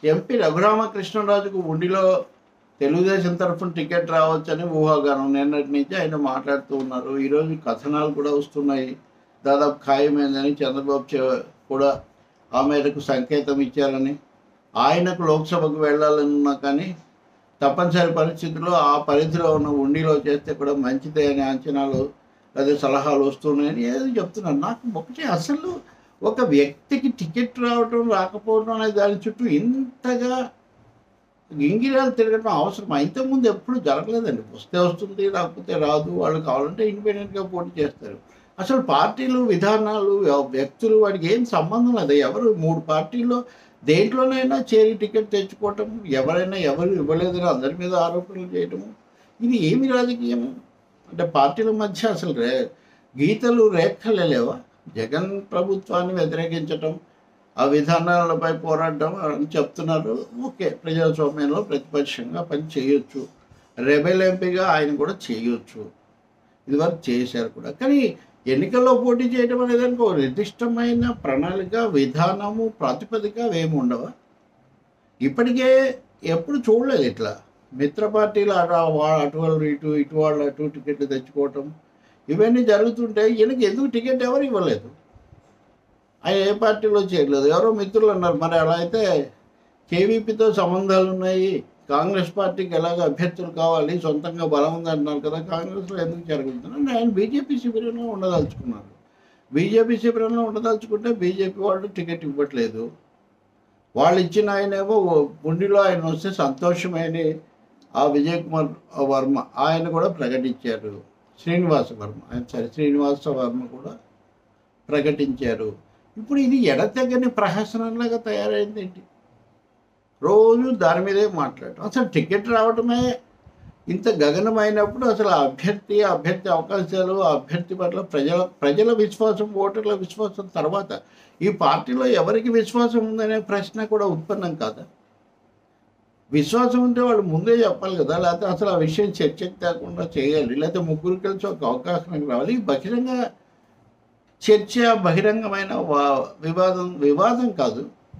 MP రఘురామకృష్ణరాజుకు ఉండిలో Telugu Desam తరఫున ticket రావచ్చని ఊహాగానం నిన్నటి నుంచి ఆయన మాట్లాడుతూ ఉన్నారు ఈరోజు కథనాలు కూడా వస్తున్నాయి దాదాపు ఖాయమైందని చంద్రబాబు చె- కూడా ఆ మేరకు సంకేతం ఇచ్చారని ఆయనకు లోక్సభకు వెళ్ళాలన్నా కానీ తప్పనిసరి పరిస్థితుల్లో ఆ పరిధిలో ఉన్న ఉండిలో చేస్తే కూడా మంచిదే అనే అంచనాలు అదే సలహాలు వస్తున్నాయని ఏదో చెప్తున్నాను నాకు ఒకటి అసలు ఒక వ్యక్తికి టికెట్ రావటం రాకపోవడం అనే దాని చుట్టూ ఇంతగా గింగిరాలు తిరగడం అవసరం ఇంతకుముందు ఎప్పుడు జరగలేదండి వస్తే వస్తుంది రాకపోతే రాదు వాళ్ళు కావాలంటే ఇండిపెండెంట్గా పోటీ చేస్తారు అసలు పార్టీలు విధానాలు వ్య- వ్యక్తులు వాడికి ఏం సంబంధం లేదు ఎవరు మూడు పార్టీల్లో దేంట్లోనైనా చేరి టికెట్ తెచ్చుకోవటం ఎవరైనా ఎవరు ఇవ్వలేదని అందరి మీద ఆరోపణలు చేయటము ఇది ఏమి రాజకీయము అంటే పార్టీల మధ్య అసలు రే గీతలు రేఖలే లేవా జగన్ ప్రభుత్వాన్ని వ్యతిరేకించటం ఆ విధానాలపై పోరాడడం అని చెప్తున్నారు ఓకే ప్రజాస్వామ్యంలో ప్రతిపక్షంగా పని చేయొచ్చు రెబెల్ ఎంపీగా ఆయన కూడా చేయొచ్చు ఇదివరకు చేశారు కూడా కానీ ఎన్నికల్లో పోటీ చేయడం అనేది దానికి ఒక నిర్దిష్టమైన ప్రణాళిక విధానము ప్రాతిపదిక ఏమి ఉండవా ఇప్పటికే ఎప్పుడు చూడలేదు ఇట్లా మిత్ర పార్టీలు అటు వా- అటు వాళ్ళు ఇటు ఇటు వాళ్ళు అటు టికెట్లు తెచ్చుకోవటం ఇవన్నీ జరుగుతుంటే ఈయనకి ఎందుకు టికెట్ ఎవరు ఇవ్వలేదు ఆయన ఏ పార్టీలో చేయలేదు ఎవరో మిత్రులు అన్నారు మరి అలా అయితే కేవీపీతో సంబంధాలు ఉన్నాయి కాంగ్రెస్ పార్టీకి ఎలాగ అభ్యర్థులు కావాలి సొంతంగా బలం ఉంది అంటున్నారు కదా కాంగ్రెస్లో ఎందుకు జరుగుతుంది ఆయన బీజేపీ శిబిరంలో ఉండదలుచుకున్నారు బీజేపీ శిబిరంలో ఉండదలుచుకుంటే బీజేపీ వాళ్ళు టికెట్ ఇవ్వట్లేదు వాళ్ళు ఇచ్చిన ఆయనేమో ఉండిలో ఆయన వస్తే సంతోషమని ఆ విజయ్ కుమార్ వర్మ ఆయన కూడా ప్రకటించారు శ్రీనివాస వర్మ ఆయన సరే శ్రీనివాస వర్మ కూడా ప్రకటించారు ఇప్పుడు ఇది ఎడతెగని ప్రహసనంలాగా తయారైంది ఏంటి రోజు దాని మీదే మాట్లాడటం అసలు టికెట్ రావడమే ఇంత గగనమైనప్పుడు అసలు ఆ అభ్యర్థి ఆ అభ్యర్థి అవకాశాలు ఆ అభ్యర్థి పట్ల ప్రజల ప్రజల విశ్వాసం ఓటర్ల విశ్వాసం తర్వాత ఈ పార్టీలో ఎవరికి విశ్వాసం ఉందనే ప్రశ్న కూడా ఉత్పన్నం కాదా విశ్వాసం ఉంటే వాళ్ళు ముందే చెప్పాలి కదా లేకపోతే అసలు ఆ విషయం చర్చకు తేకుండా చేయాలి లేకపోతే ముగ్గురు కలిసి ఒక అవకాశం రావాలి ఈ బహిరంగ చర్చ బహిరంగమైన వా- వివాదం వివాదం కాదు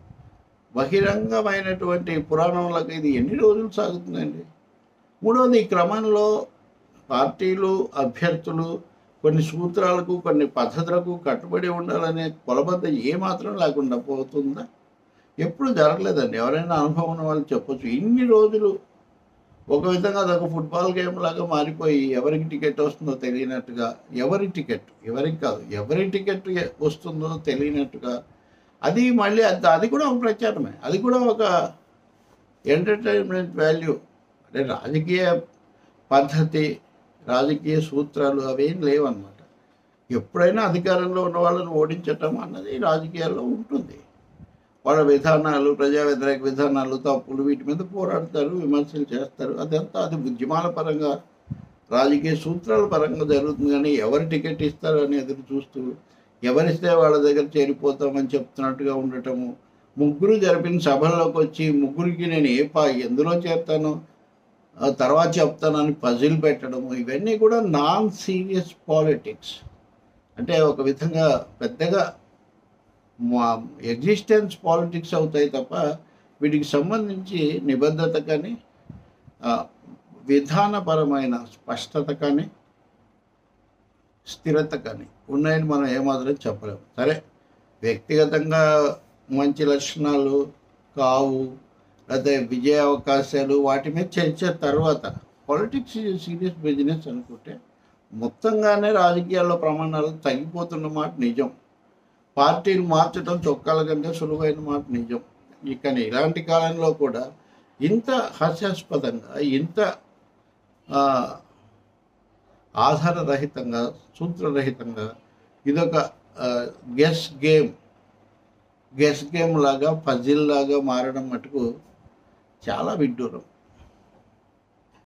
బహిరంగమైనటువంటి పురాణంలకు ఇది ఎన్ని రోజులు సాగుతుందండి మూడవది ఈ క్రమంలో పార్టీలు అభ్యర్థులు కొన్ని సూత్రాలకు కొన్ని పద్ధతులకు కట్టుబడి ఉండాలనే కొలబద్ద ఏమాత్రం లేకుండా పోతుందా ఎప్పుడు జరగలేదండి ఎవరైనా అనుభవం ఉన్న వాళ్ళు చెప్పొచ్చు ఇన్ని రోజులు ఒక విధంగా అదొక ఫుట్బాల్ గేమ్ లాగా మారిపోయి ఎవరికి టికెట్ వస్తుందో తెలియనట్టుగా ఎవరి టికెట్ ఎవరికి కాదు ఎవరి టికెట్ ఎ- వస్తుందో తెలియనట్టుగా అది మళ్ళీ అది అది కూడా ఒక ప్రచారమే అది కూడా ఒక ఎంటర్టైన్మెంట్ వాల్యూ అంటే రాజకీయ పద్ధతి రాజకీయ సూత్రాలు అవేం లేవన్నమాట ఎప్పుడైనా అధికారంలో ఉన్న వాళ్ళని ఓడించటం అన్నది రాజకీయాల్లో ఉంటుంది వాళ్ళ విధానాలు ప్రజా వ్యతిరేక విధానాలు తప్పులు వీటి మీద పోరాడతారు విమర్శలు చేస్తారు అదంతా అది ఉద్యమాల పరంగా రాజకీయ సూత్రాల పరంగా జరుగుతుంది కానీ ఎవరు టికెట్ ఇస్తారు అని ఎదురు చూస్తూ ఎవరిస్తే వాళ్ళ దగ్గర చేరిపోతామని చెప్తున్నట్టుగా ఉండటము ముగ్గురు జరిపిన సభల్లోకి వచ్చి ముగ్గురికి నేను ఏ పా ఎందులో చేరుతాను ఆ తర్వాత చెప్తానని పజిల్ పెట్టడము ఇవన్నీ కూడా నాన్ సీరియస్ పాలిటిక్స్ అంటే ఒక విధంగా పెద్దగా మా ఎగ్జిస్టెన్స్ పాలిటిక్స్ అవుతాయి తప్ప వీటికి సంబంధించి నిబద్ధత కానీ ఆ, విధానపరమైన స్పష్టత కానీ స్థిరత కానీ ఉన్నాయని మనం ఏమాత్రం చెప్పలేము సరే వ్యక్తిగతంగా మంచి లక్షణాలు కావు లేకపోతే విజయ అవకాశాలు వాటి మీద చర్చ తర్వాత పాలిటిక్స్ సీరియస్ బిజినెస్ అనుకుంటే మొత్తంగానే రాజకీయాల్లో ప్రమాణాలు తగ్గిపోతున్న మాట నిజం పార్టీలు మార్చడం చొక్కాల కంటే సులువైన మాట నిజం ఈ కానీ ఇలాంటి కాలంలో కూడా ఇంత హాస్యాస్పదంగా ఇంత ఆ, ఆధారరహితంగా సూత్రరహితంగా ఇదొక గెస్ గేమ్ గెస్ గేమ్ లాగా పజిల్ లాగా మారడం మటుకు చాలా విడ్డూరం